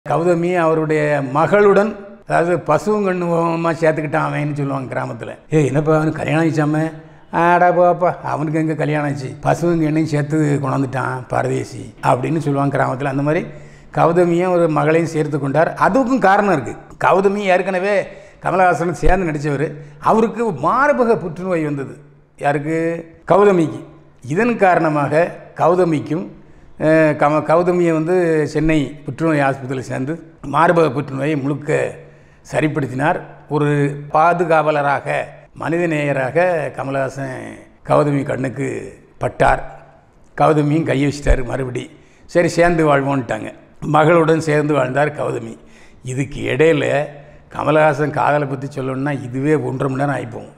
கௌதமி அவருடைய மகளுடன் அதாவது பசுவும் கண்ணுமா சேர்த்துக்கிட்டான் அவன்னு சொல்லுவாங்க கிராமத்தில் ஏய் என்னப்பா அவனுக்கு கல்யாணம் ஆயிடுச்சாம ஆடா போப்பா அவனுக்கு எங்கே கல்யாணம் ஆச்சு பசுவும் எண்ணையும் சேர்த்து கொண்டாந்துட்டான் பரதேசி அப்படின்னு சொல்லுவாங்க கிராமத்தில் அந்த மாதிரி கௌதமியும் ஒரு மகளையும் சேர்த்து கொண்டார் அதுக்கும் காரணம் இருக்குது கௌதமி ஏற்கனவே கமலஹாசன் சேர்ந்து நடித்தவர் அவருக்கு மார்பக புற்றுநோய் வந்தது யாருக்கு கௌதமிக்கு இதன் காரணமாக கௌதமிக்கும் அஹ், கம கௌதமியை வந்து சென்னை புற்றுநோய் ஆஸ்பத்திரியில் சேர்ந்து மார்பக புற்றுநோயை முழுக்க சரிப்படுத்தினார் ஒரு பாதுகாவலராக மனிதநேயராக கமலஹாசன் கௌதமி கண்ணுக்கு பட்டார் கௌதமியும் கை வச்சிட்டாரு மறுபடி சரி சேர்ந்து வாழ்வோன்ட்டாங்க மகளுடன் சேர்ந்து வாழ்ந்தார் கௌதமி இதுக்கு இடையில கமலஹாசன் காதலை பற்றி சொல்லணும்னா இதுவே ஒன்றரை மணி நேரம் ஆகிப்போம்